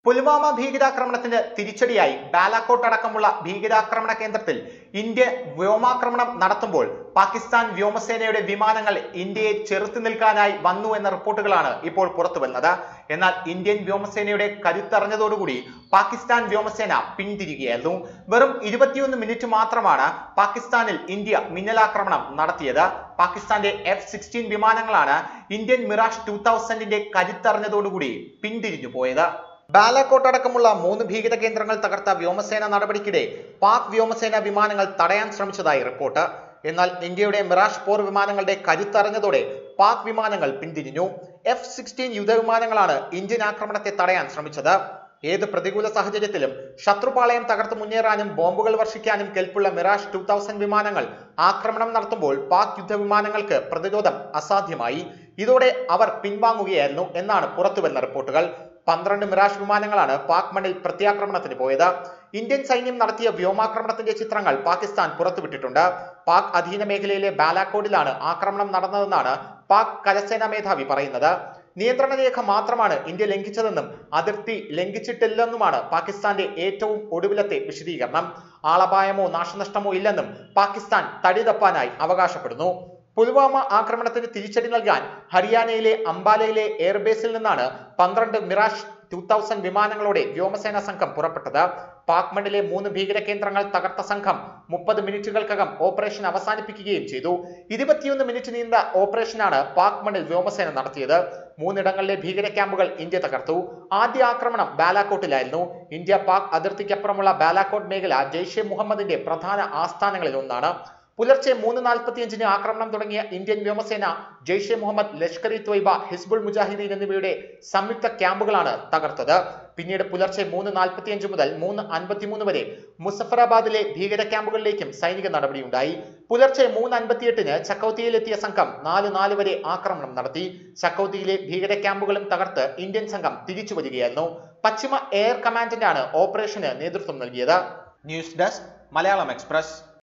പുൽവാമ ഭീകരാക്രമണത്തിന് തിരിച്ചടിയായി ബാലാക്കോട്ട് അടക്കമുള്ള ഭീകരാക്രമണ കേന്ദ്രത്തിൽ ഇന്ത്യ വ്യോമാക്രമണം നടത്തുമ്പോൾ പാകിസ്ഥാൻ വ്യോമസേനയുടെ വിമാനങ്ങൾ ഇന്ത്യയെ ചെറുത്തു നിൽക്കാനായി വന്നു എന്ന റിപ്പോർട്ടുകളാണ് ഇപ്പോൾ പുറത്തുവന്നത് എന്നാൽ ഇന്ത്യൻ വ്യോമസേനയുടെ കരുത്തറിഞ്ഞതോടുകൂടി പാകിസ്ഥാൻ വ്യോമസേന പിന്തിരികയായിരുന്നു വെറും ഇരുപത്തിയൊന്ന് മിനിറ്റ് മാത്രമാണ് പാകിസ്ഥാനിൽ ഇന്ത്യ മിന്നലാക്രമണം നടത്തിയത് പാകിസ്ഥാന്റെ എഫ് സിക്സ്റ്റീൻ വിമാനങ്ങളാണ് ഇന്ത്യൻ മിറാഷ് ടൂ തൗസൻഡിന്റെ കരുത്തറിഞ്ഞതോടുകൂടി പിന്തിരിഞ്ഞു പോയത് ബാലാക്കോട്ട് അടക്കമുള്ള മൂന്ന് ഭീകര കേന്ദ്രങ്ങൾ തകർത്ത വ്യോമസേന നടപടിക്കിടെ പാക് വ്യോമസേന വിമാനങ്ങൾ തടയാൻ ശ്രമിച്ചതായി റിപ്പോർട്ട് എന്നാൽ ഇന്ത്യയുടെ മിറാഷ് പോർ വിമാനങ്ങളുടെ കരുത്തറിഞ്ഞതോടെ പാക് വിമാനങ്ങൾ പിന്തിരിഞ്ഞു എഫ് സിക്സ്റ്റീൻ യുദ്ധവിമാനങ്ങളാണ് ഇന്ത്യൻ ആക്രമണത്തെ തടയാൻ ശ്രമിച്ചത് ഏത് പ്രതികൂല സാഹചര്യത്തിലും ശത്രുപാളയം തകർത്ത് മുന്നേറാനും ബോംബുകൾ വർഷിക്കാനും കെൽപ്പുള്ള മിറാഷ് ടൂ തൗസൻഡ് വിമാനങ്ങൾ ആക്രമണം നടത്തുമ്പോൾ പാക് യുദ്ധവിമാനങ്ങൾക്ക് പ്രതിരോധം അസാധ്യമായി ഇതോടെ അവർ പിൻവാങ്ങുകയായിരുന്നു എന്നാണ് പുറത്തുവരുന്ന റിപ്പോർട്ടുകൾ പന്ത്രണ്ട് മിറാഷ് വിമാനങ്ങളാണ് പാക് മണ്ണിൽ പ്രത്യാക്രമണത്തിന് പോയത് ഇന്ത്യൻ സൈന്യം നടത്തിയ വ്യോമാക്രമണത്തിന്റെ ചിത്രങ്ങൾ പാകിസ്ഥാൻ പുറത്തുവിട്ടിട്ടുണ്ട് പാക് അധീന മേഖലയിലെ ബാലാക്കോട്ടിലാണ് ആക്രമണം നടന്നതെന്നാണ് പാക് കരസേനാ മേധാവി പറയുന്നത് നിയന്ത്രണ രേഖ മാത്രമാണ് ഇന്ത്യ ലംഘിച്ചതെന്നും അതിർത്തി ലംഘിച്ചിട്ടില്ലെന്നുമാണ് പാകിസ്ഥാന്റെ ഏറ്റവും ഒടുവിലത്തെ വിശദീകരണം ആളപായമോ നാശനഷ്ടമോ ഇല്ലെന്നും പാകിസ്ഥാൻ തടി തപ്പാനായി അവകാശപ്പെടുന്നു പുൽവാമ ആക്രമണത്തിന് തിരിച്ചടി നൽകാൻ ഹരിയാനയിലെ അംബാലയിലെ എയർബേസിൽ നിന്നാണ് പന്ത്രണ്ട് മിറാഷ് ടൂ തൗസൻഡ് വിമാനങ്ങളോടെ വ്യോമസേന സംഘം പുറപ്പെട്ടത് പാക് മണ്ണിലെ മൂന്ന് ഭീകര കേന്ദ്രങ്ങൾ തകർത്ത സംഘം മുപ്പത് മിനിറ്റുകൾക്കകം ഓപ്പറേഷൻ അവസാനിപ്പിക്കുകയും ചെയ്തു ഇരുപത്തിയൊന്ന് മിനിറ്റ് നീണ്ട ഓപ്പറേഷനാണ് പാക് മണ്ണിൽ വ്യോമസേന നടത്തിയത് മൂന്നിടങ്ങളിലെ ഭീകര ക്യാമ്പുകൾ ഇന്ത്യ തകർത്തു ആദ്യ ആക്രമണം ബാലാക്കോട്ടിലായിരുന്നു ഇന്ത്യ പാക് അതിർത്തിക്കപ്പുറമുള്ള ബാലാക്കോട്ട് മേഖല ജെയ്ഷെ മുഹമ്മദിന്റെ പ്രധാന ആസ്ഥാനങ്ങളിൽ ഒന്നാണ് പുലർച്ചെ മൂന്ന് നാൽപ്പത്തിയഞ്ചിന് ആക്രമണം തുടങ്ങിയ ഇന്ത്യൻ വ്യോമസേന ജെയ്ഷെ മുഹമ്മദ് ലഷ്കർ ഇ ത്വയ്ബ ഹിസ്ബുൾ മുജാഹിദീൻ എന്നിവയുടെ സംയുക്ത ക്യാമ്പുകളാണ് തകർത്തത് പിന്നീട് പുലർച്ചെ മൂന്ന് നാൽപ്പത്തിയഞ്ച് മുതൽ മൂന്ന് അൻപത്തിമൂന്ന് വരെ മുസഫറാബാദിലെ ഭീകര ക്യാമ്പുകളിലേക്കും സൈനിക നടപടിയുണ്ടായി പുലർച്ചെ മൂന്ന് അൻപത്തിയെട്ടിന് ചക്കൌത്തിയിലെത്തിയ സംഘം നാല് നാല് വരെ ആക്രമണം നടത്തി ചക്കൌത്തിയിലെ ഭീകര ക്യാമ്പുകളും തകർത്ത് ഇന്ത്യൻ സംഘം തിരിച്ചു വരികയായിരുന്നു പശ്ചിമ എയർ കമാൻഡന്റാണ് ഓപ്പറേഷന് നേതൃത്വം നൽകിയത് ന്യൂസ് ഡെസ്ക് മലയാളം എക്സ്പ്രസ്